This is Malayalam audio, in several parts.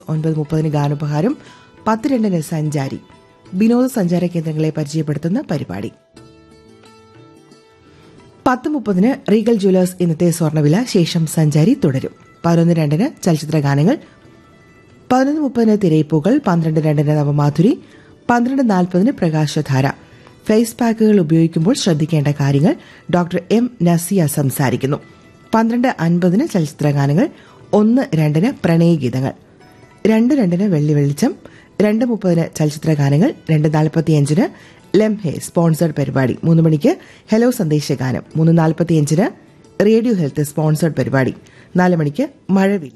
ഒൻപത് മുപ്പതിന് ഗാനോപഹാരം പത്ത് രണ്ടിന് സഞ്ചാരി വിനോദസഞ്ചാര കേന്ദ്രങ്ങളെ പരിചയപ്പെടുത്തുന്ന പരിപാടി പത്ത് മുപ്പതിന് റീഗൽ ജ്വല്ലേഴ്സ് ഇന്നത്തെ സ്വർണ്ണവില ശേഷം സഞ്ചാരി തുടരും പതിനൊന്ന് രണ്ടിന് ചലച്ചിത്ര ഗാനങ്ങൾ പതിനൊന്ന് മുപ്പതിന് തിരയിപ്പൂകൾ പന്ത്രണ്ട് രണ്ടിന് നവമാധുരി പന്ത്രണ്ട് നാൽപ്പതിന് പ്രകാശധാര ഫേസ് പാക്കുകൾ ഉപയോഗിക്കുമ്പോൾ ശ്രദ്ധിക്കേണ്ട കാര്യങ്ങൾ ഡോക്ടർ എം നസിയ സംസാരിക്കുന്നു പന്ത്രണ്ട് അൻപതിന് ചലച്ചിത്ര ഗാനങ്ങൾ ഒന്ന് രണ്ടിന് പ്രണയഗീതങ്ങൾ രണ്ട് രണ്ടിന് വെള്ളി വെളിച്ചം രണ്ട് മുപ്പതിന് ചലച്ചിത്ര ഗാനങ്ങൾ രണ്ട് നാൽപ്പത്തിയഞ്ചിന് ലെംഹെ സ്പോൺസേഡ് പരിപാടി മൂന്ന് മണിക്ക് ഹലോ സന്ദേശഗാനം മൂന്ന് നാൽപ്പത്തിയഞ്ചിന് റേഡിയോ ഹെൽത്ത് സ്പോൺസേഡ് പരിപാടി നാല് മണിക്ക് മഴവില്ല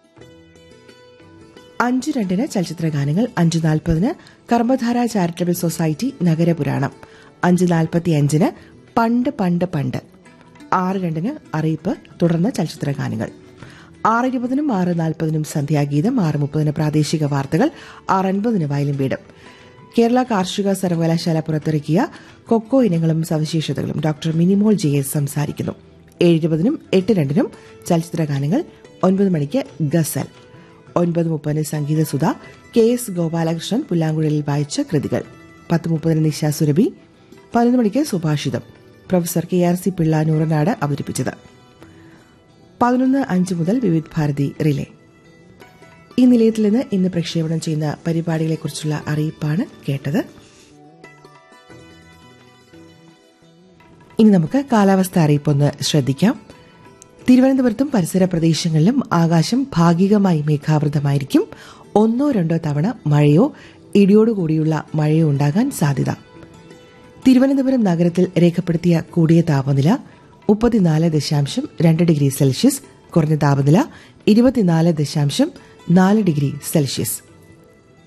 അഞ്ച് രണ്ടിന് ചലച്ചിത്ര ഗാനങ്ങൾ അഞ്ച് നാൽപ്പതിന് കർമ്മധാര ചാരിറ്റബിൾ സൊസൈറ്റി നഗരപുരാണം അഞ്ച് നാൽപ്പത്തി അഞ്ചിന് പണ്ട് പണ്ട് പണ്ട് ആറ് രണ്ടിന് അറിയിപ്പ് തുടർന്ന് ചലച്ചിത്ര ഗാനങ്ങൾ ആറ് ഇരുപതിനും ആറ് നാൽപ്പതിനും സന്ധ്യാഗീതം ആറ് മുപ്പതിന് പ്രാദേശിക വാർത്തകൾ ആറ് അൻപതിന് വയലും വീടും കേരള കാർഷിക സർവകലാശാല പുറത്തിറക്കിയ കൊക്കോ ഇനങ്ങളും സവിശേഷതകളും ഡോക്ടർ മിനിമോൾ ജെ എസ് സംസാരിക്കുന്നു ഏഴ് ഇരുപതിനും എട്ട് രണ്ടിനും ചലച്ചിത്ര ഗാനങ്ങൾ ഒൻപത് മണിക്ക് ഗസൽ ഒൻപത് മുപ്പതിന് സംഗീതസുധ കെ എസ് ഗോപാലകൃഷ്ണൻ പുല്ലാങ്കുഴലിൽ വായിച്ച കൃതികൾ പത്ത് മുപ്പതിന് നിശ സുരഭി പതിനൊന്ന് മണിക്ക് Subhashitam professor K R C Pillai Nooranad അവതരിപ്പിച്ചത് പതിനൊന്ന് അഞ്ച് മുതൽ വിവിധ് ഭാരതി റിലേ ഈ നിലയത്തിൽ നിന്ന് ഇന്ന് പ്രക്ഷേപണം ചെയ്യുന്ന പരിപാടികളെക്കുറിച്ചുള്ള അറിയിപ്പാണ് കേട്ടത് ഇനി നമുക്ക് കാലാവസ്ഥ അറിയിപ്പൊന്ന് ശ്രദ്ധിക്കാം തിരുവനന്തപുരത്തും പരിസര പ്രദേശങ്ങളിലും ആകാശം ഭാഗികമായി മേഘാവൃതമായിരിക്കും ഒന്നോ രണ്ടോ തവണ മഴയോ ഇടിയോടുകൂടിയുള്ള മഴയോ ഉണ്ടാകാൻ സാധ്യത തിരുവനന്തപുരം നഗരത്തിൽ രേഖപ്പെടുത്തിയ കൂടിയ താപനില മുപ്പത്തിനാല് ദശാംശം രണ്ട് ഡിഗ്രി സെൽഷ്യസ് കുറഞ്ഞ താപനില ഇരുപത്തിനാല് ദശാംശം നാല് ഡിഗ്രി സെൽഷ്യസ്